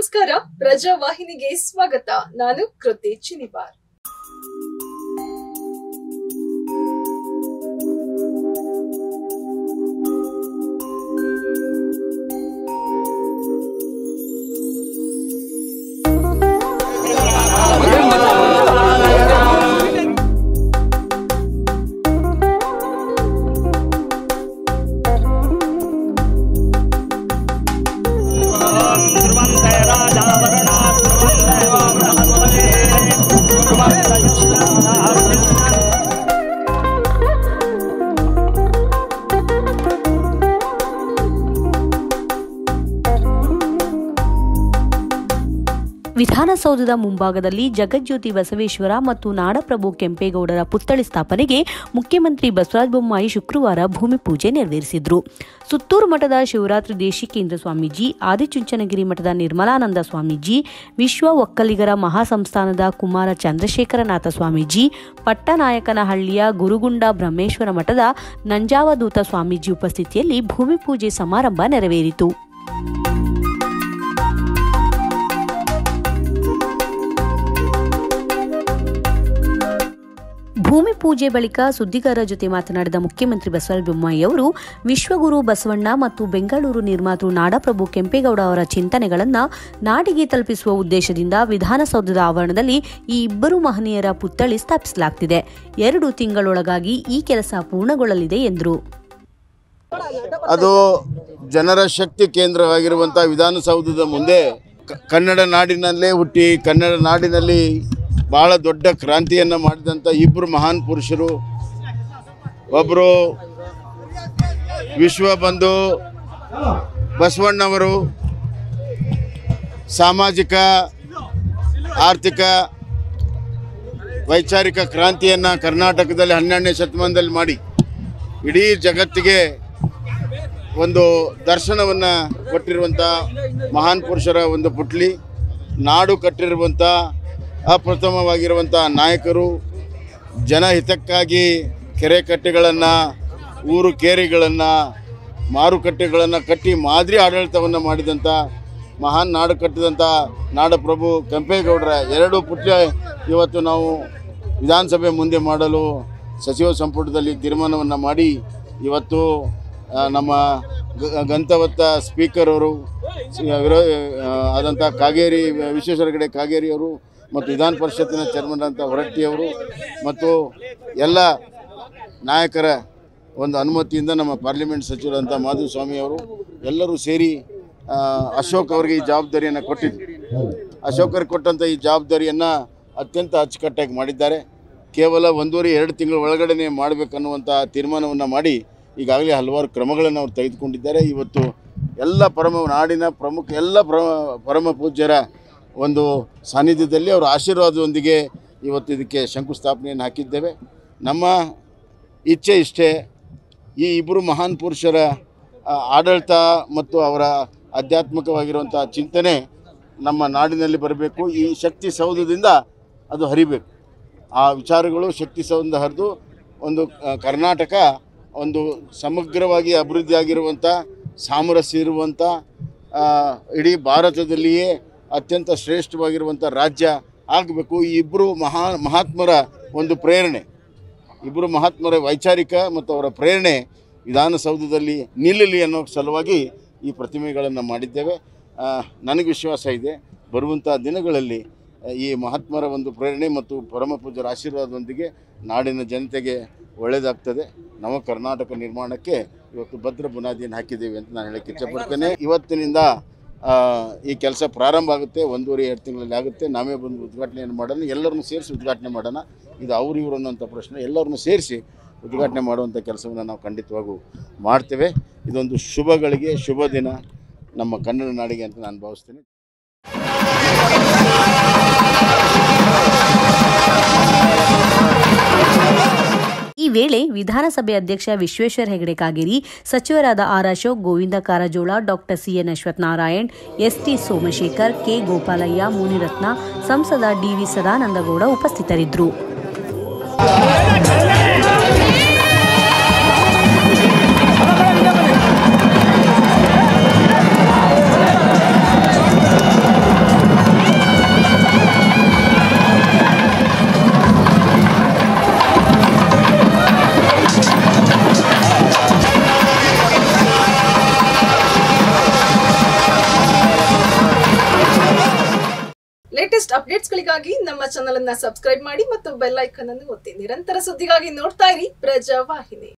ನಮಸ್ಕಾರ ಪ್ರಜಾವಾಹಿನಿಗೆ ಸ್ವಾಗತ ನಾನು ಕೃತಿ ಚಿನಿವಾರ್ ವಿಧಾನಸೌಧದ ಮುಂಭಾಗದಲ್ಲಿ ಜಗಜ್ಯೋತಿ ಬಸವೇಶ್ವರ ಮತ್ತು ನಾಡಪ್ರಭು ಕೆಂಪೇಗೌಡರ ಪುತ್ಥಳಿ ಸ್ಥಾಪನೆಗೆ ಮುಖ್ಯಮಂತ್ರಿ ಬಸವರಾಜ ಬೊಮ್ಮಾಯಿ ಶುಕ್ರವಾರ ಭೂಮಿ ಪೂಜೆ ನೆರವೇರಿಸಿದ್ರು ಸುತ್ತೂರು ಮಠದ ಶಿವರಾತ್ರಿ ದೇಶಿಕೇಂದ್ರ ಸ್ವಾಮೀಜಿ ಆದಿಚುಂಚನಗಿರಿ ಮಠದ ನಿರ್ಮಲಾನಂದ ಸ್ವಾಮೀಜಿ ವಿಶ್ವ ಒಕ್ಕಲಿಗರ ಮಹಾಸಂಸ್ಥಾನದ ಕುಮಾರ ಚಂದ್ರಶೇಖರನಾಥ ಸ್ವಾಮೀಜಿ ಪಟ್ಟನಾಯಕನಹಳ್ಳಿಯ ಗುರುಗುಂಡ ಬ್ರಹ್ಮೇಶ್ವರ ಮಠದ ನಂಜಾವಧೂತ ಸ್ವಾಮೀಜಿ ಉಪಸ್ಥಿತಿಯಲ್ಲಿ ಭೂಮಿ ಪೂಜೆ ಸಮಾರಂಭ ನೆರವೇರಿತು ಭೂಮಿ ಪೂಜೆ ಬಳಿಕ ಸುದ್ದಿಗಾರರ ಜೊತೆ ಮಾತನಾಡಿದ ಮುಖ್ಯಮಂತ್ರಿ ಬಸವರಾಜ ಬೊಮ್ಮಾಯಿ ಅವರು ವಿಶ್ವಗುರು ಬಸವಣ್ಣ ಮತ್ತು ಬೆಂಗಳೂರು ನಿರ್ಮಾತೃ ನಾಡಪ್ರಭು ಕೆಂಪೇಗೌಡ ಅವರ ಚಿಂತನೆಗಳನ್ನು ನಾಡಿಗೆ ತಲುಪಿಸುವ ಉದ್ದೇಶದಿಂದ ವಿಧಾನಸೌಧದ ಆವರಣದಲ್ಲಿ ಈ ಇಬ್ಬರು ಮಹನೀಯರ ಪುತ್ಥಳಿ ಸ್ಥಾಪಿಸಲಾಗುತ್ತಿದೆ ಎರಡು ತಿಂಗಳೊಳಗಾಗಿ ಈ ಕೆಲಸ ಪೂರ್ಣಗೊಳ್ಳಲಿದೆ ಎಂದರು ಅದು ಜನರ ಶಕ್ತಿ ಕೇಂದ್ರವಾಗಿರುವಂಥ ವಿಧಾನಸೌಧದ ಮುಂದೆ ಕ- ಕನ್ನಡ ನಾಡಿನಲ್ಲೇ ಹುಟ್ಟಿ ಕನ್ನಡ ನಾಡಿನಲ್ಲಿ ಬಹಳ ದೊಡ್ಡ ಕ್ರಾಂತಿಯನ್ನು ಮಾಡಿದಂಥ ಇಬ್ಬರು ಮಹಾನ್ ಪುರುಷರು ಒಬ್ಬರು ವಿಶ್ವ ಬಂಧು ಬಸವಣ್ಣವರು ಸಾಮಾಜಿಕ ಆರ್ಥಿಕ ವೈಚಾರಿಕ ಕ್ರಾಂತಿಯನ್ನು ಕರ್ನಾಟಕದಲ್ಲಿ ಹನ್ನೆರಡನೇ ಶತಮಾನದಲ್ಲಿ ಮಾಡಿ ಇಡೀ ಜಗತ್ತಿಗೆ ಒಂದು ದರ್ಶನವನ್ನು ಕೊಟ್ಟಿರುವಂಥ ಮಹಾನ್ ಪುರುಷರ ಒಂದು ಪುಟ್ಲಿ ನಾಡು ಕಟ್ಟಿರುವಂಥ ಅಪ್ರಥಮವಾಗಿರುವಂಥ ನಾಯಕರು ಜನಹಿತಕ್ಕಾಗಿ ಕೆರೆ ಕಟ್ಟೆಗಳನ್ನು ಊರು ಕೇರಿಗಳನ್ನು ಮಾರುಕಟ್ಟೆಗಳನ್ನು ಕಟ್ಟಿ ಮಾದರಿ ಆಡಳಿತವನ್ನು ಮಾಡಿದಂಥ ಮಹಾನ್ ನಾಡು ಕಟ್ಟಿದಂಥ ನಾಡಪ್ರಭು ಕೆಂಪೇಗೌಡರ ಎರಡು ಪುಟ್ಲ ಇವತ್ತು ನಾವು ವಿಧಾನಸಭೆ ಮುಂದೆ ಮಾಡಲು ಸಚಿವ ಸಂಪುಟದಲ್ಲಿ ತೀರ್ಮಾನವನ್ನು ಮಾಡಿ ಇವತ್ತು ಆ, ನಮ್ಮ ಗ- ಗಂತವತ್ತ ಸ್ಪೀಕರ್ ಅವರು ಸಿ- ವಿರೋ ಆ, ಆದಂಥ ಕಾಗೇರಿ ವಿಶ್ವೇಶ್ವರ ಹೆಗಡೆ ಕಾಗೇರಿ ಅವರು ಮತ್ತು ವಿಧಾನ ಪರಿಷತ್ತಿನ ಚೇರ್ಮನ್ ಅಂತ ಹೊರಟ್ಟಿಯವರು ಮತ್ತು ಎಲ್ಲ ನಾಯಕರ ಒಂದು ಅನುಮತಿಯಿಂದ ನಮ್ಮ ಪಾರ್ಲಿಮೆಂಟ್ ಸಚಿವರಂಥ ಮಾಧುಸ್ವಾಮಿ ಅವರು ಎಲ್ಲರೂ ಸೇರಿ ಆ, ಅಶೋಕ್ ಅವರಿಗೆ ಈ ಜವಾಬ್ದಾರಿಯನ್ನು ಕೊಟ್ಟಿದ್ದು ಅಶೋಕ್ ಅವ್ರಿಗೆ ಕೊಟ್ಟಂಥ ಈ ಜವಾಬ್ದಾರಿಯನ್ನು ಅತ್ಯಂತ ಅಚ್ಚುಕಟ್ಟಾಗಿ ಮಾಡಿದ್ದಾರೆ ಕೇವಲ ಒಂದೂವರೆ ಎರಡು ತಿಂಗಳ ಒಳಗಡೆ ಮಾಡಬೇಕನ್ನುವಂಥ ತೀರ್ಮಾನವನ್ನು ಮಾಡಿ ಈಗಾಗಲೇ ಹಲವಾರು ಕ್ರಮಗಳನ್ನು ಅವರು ತೆಗೆದುಕೊಂಡಿದ್ದಾರೆ ಇವತ್ತು ಎಲ್ಲ ಪರಮ ನಾಡಿನ ಪ್ರಮುಖ ಎಲ್ಲ ಪರಮ ಪರಮ ಪೂಜ್ಯರ ಒಂದು ಸಾನ್ನಿಧ್ಯದಲ್ಲಿ ಅವರ ಆಶೀರ್ವಾದದೊಂದಿಗೆ ಇವತ್ತು ಇದಕ್ಕೆ ಶಂಕುಸ್ಥಾಪನೆಯನ್ನು ಹಾಕಿದ್ದೇವೆ ನಮ್ಮ ಇಚ್ಛೆ ಇಷ್ಟೇ ಈ ಇಬ್ಬರು ಮಹಾನ್ ಪುರುಷರ ಆ, ಆಡಳಿತ ಮತ್ತು ಅವರ ಆಧ್ಯಾತ್ಮಿಕವಾಗಿರುವಂಥ ಚಿಂತನೆ ನಮ್ಮ ನಾಡಿನಲ್ಲಿ ಬರಬೇಕು ಈ ಶಕ್ತಿ ಸೌಧದಿಂದ ಅದು ಹರಿಬೇಕು ಆ ವಿಚಾರಗಳು ಶಕ್ತಿ ಸೌಧದಿಂದ ಹರಿದು ಒಂದು ಆ, ಕರ್ನಾಟಕ ಒಂದು ಸಮಗ್ರವಾಗಿ ಅಭಿವೃದ್ಧಿಯಾಗಿರುವಂಥ ಸಾಮರಸ್ಯ ಇರುವಂಥ ಆ, ಇಡೀ ಭಾರತದಲ್ಲಿಯೇ ಅತ್ಯಂತ ಶ್ರೇಷ್ಠವಾಗಿರುವಂಥ ರಾಜ್ಯ ಆಗಬೇಕು ಈ ಇಬ್ಬರು ಮಹಾ ಮಹಾತ್ಮರ ಒಂದು ಪ್ರೇರಣೆ ಇಬ್ಬರು ಮಹಾತ್ಮರ ವೈಚಾರಿಕ ಮತ್ತು ಅವರ ಪ್ರೇರಣೆ ವಿಧಾನಸೌಧದಲ್ಲಿ ನಿಲ್ಲಲಿ ಅನ್ನೋ ಸಲುವಾಗಿ ಈ ಪ್ರತಿಮೆಗಳನ್ನು ಮಾಡಿದ್ದೇವೆ ಆ, ನನಗೆ ವಿಶ್ವಾಸ ಇದೆ ಬರುವಂಥ ದಿನಗಳಲ್ಲಿ ಆ, ಈ ಮಹಾತ್ಮರ ಒಂದು ಪ್ರೇರಣೆ ಮತ್ತು ಪರಮ ಪೂಜ್ಯರ ಆಶೀರ್ವಾದದೊಂದಿಗೆ ನಾಡಿನ ಜನತೆಗೆ ಒಳ್ಳೆಯದಾಗ್ತದೆ ನವ ಕರ್ನಾಟಕ ನಿರ್ಮಾಣಕ್ಕೆ ಇವತ್ತು ಭದ್ರ ಬುನಾದಿಯನ್ನು ಹಾಕಿದ್ದೇವೆ ಅಂತ ನಾನು ಹೇಳಕ್ಕೆ ಇಚ್ಛಪಡ್ತೇನೆ ಇವತ್ತಿನಿಂದ ಆ, ಈ ಕೆಲಸ ಪ್ರಾರಂಭ ಆಗುತ್ತೆ ಒಂದೂವರೆ ಎರಡು ತಿಂಗಳಲ್ಲಿ ಆಗುತ್ತೆ ನಾವೇ ಬಂದು ಉದ್ಘಾಟನೆಯನ್ನು ಮಾಡೋಣ ಎಲ್ಲರನ್ನೂ ಸೇರಿಸಿ ಉದ್ಘಾಟನೆ ಮಾಡೋಣ ಇದು ಅವ್ರು ಇವರು ಅನ್ನೋಂಥ ಪ್ರಶ್ನೆ ಎಲ್ಲರನ್ನೂ ಸೇರಿಸಿ ಉದ್ಘಾಟನೆ ಮಾಡುವಂಥ ಕೆಲಸವನ್ನು ನಾವು ಖಂಡಿತವಾಗೂ ಮಾಡ್ತೇವೆ ಇದೊಂದು ಶುಭಗಳಿಗೆ ಶುಭ ದಿನ ನಮ್ಮ ಕನ್ನಡ ನಾಡಿಗೆ ಅಂತ ನಾನು ಭಾವಿಸ್ತೀನಿ ಈ ವೇಳೆ ವಿಧಾನಸಭೆ ಅಧ್ಯಕ್ಷ ವಿಶ್ವೇಶ್ವರ ಹೆಗಡೆ ಕಾಗೇರಿ ಸಚಿವರಾದ R Ashok Govind Karjol doctor CN Ashwath Narayan ST Somashekar K Gopalaiah Munirathna ಸಂಸದ ಡಿವಿ ಸದಾನಂದಗೌಡ ಉಪಸ್ಥಿತರಿದ್ದರು ಲೇಟೆಸ್ಟ್ ಅಪ್ಡೇಟ್ಸ್ಗಳಿಗಾಗಿ ನಮ್ಮ ಚಾನಲ್ ಅನ್ನ ಸಬ್ಸ್ಕ್ರೈಬ್ ಮಾಡಿ ಮತ್ತು ಬೆಲ್ ಐಕನ್ ಅನ್ನು ಒತ್ತಿ ನಿರಂತರ ಸುದ್ದಿಗಾಗಿ ನೋಡ್ತಾ ಇರಿ ಪ್ರಜಾವಾಹಿನಿ